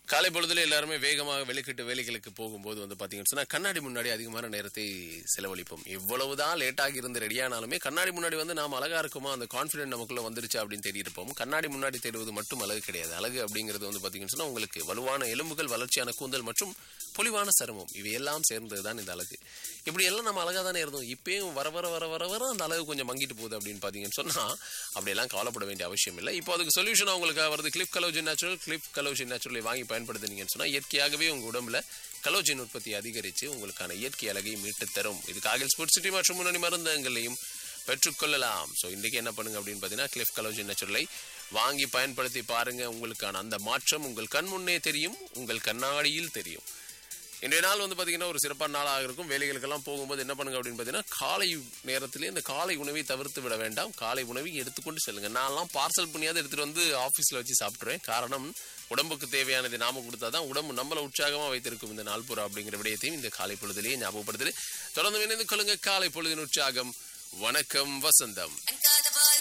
காலை பொழுதுல எல்லாருமே வேகமாக வெளிக்கிட்டு வேலைகளுக்கு போகும்போது வந்து பாத்தீங்கன்னு சொன்னா கண்ணாடி முன்னாடி அதிகமான நேரத்தை செலவழிப்போம் எவ்வளவுதான் லேட் ஆகி இருந்து ரெடியானாலுமே கண்ணாடி முன்னாடி வந்து நாம் அழகா இருக்குமா அந்த கான்பிடன்ட் நமக்குள்ள வந்துருச்சு அப்படின்னு தேடியிருப்போம் கண்ணாடி முன்னாடி தேடுவது மட்டும் அழகு கிடையாது அழகு அப்படிங்கிறது வந்து பாத்தீங்கன்னு சொன்னா உங்களுக்கு வலுவான எலும்புகள் வளர்ச்சியான கூந்தல் மற்றும் பொலிவான சருமம் இவையெல்லாம் சேர்ந்ததுதான் இந்த அழகு இப்படி எல்லாம் நம்ம அழகா தானே இருந்தோம் இப்பயும் வர வர வர வர வர அந்த அழகு கொஞ்சம் மங்கிட்டு போகுது அப்படின்னு பாத்தீங்கன்னு சொன்னா அப்படியெல்லாம் கவலைப்பட வேண்டிய அவசியம் இல்லை இப்போ அதுக்கு சொல்யூஷன் உங்களுக்கு வருது clip collagen natural clip collagen நேச்சுரலை வாங்கி பயன்படுத்துனீங்கன்னு சொன்னா இயற்கையாகவே உங்க உடம்புல கலோஜின் உற்பத்தி அதிகரித்து உங்களுக்கான இயற்கை அழகை மீட்டு தரும் இதுக்காக ஸ்போர்ட் சிட்டி மற்றும் முன்னணி மருந்தகங்களையும் பெற்றுக்கொள்ளலாம் ஸோ இன்றைக்கி என்ன பண்ணுங்க அப்படின்னு பார்த்தீங்கன்னா கிளிஃப் கலோஜின் நேச்சுரலை வாங்கி பயன்படுத்தி பாருங்க உங்களுக்கான அந்த மாற்றம் உங்கள் கண் முன்னே தெரியும் உங்கள் கண்ணாடியில் தெரியும் இன்றைய நாள் வந்து பார்த்தீங்கன்னா ஒரு சிறப்பான நாளாக இருக்கும் வேலைகளுக்கெல்லாம் போகும்போது என்ன பண்ணுங்க அப்படின்னு பார்த்தீங்கன்னா காலை நேரத்திலே இந்த காலை உணவை தவிர்த்து விட வேண்டாம் காலை உணவை எடுத்துக்கொண்டு செல்லுங்க நான்லாம் பார்சல் பண்ணியாவது எடுத்துகிட்டு வந்து ஆஃபீஸில் வச்சு சாப்பிட்ருவேன் காரணம் உடம்புக்கு தேவையானதை நாம கொடுத்தா தான் உடம்பு நம்மளை உற்சாகமாக வைத்திருக்கும் இந்த நாள் பூரா அப்படிங்கிற விடயத்தையும் இந்த காலை பொழுதிலேயே ஞாபகப்படுத்துது தொடர்ந்து இணைந்து கொள்ளுங்க காலை பொழுதின் உற்சாகம் வணக்கம் வசந்தம் அங்கா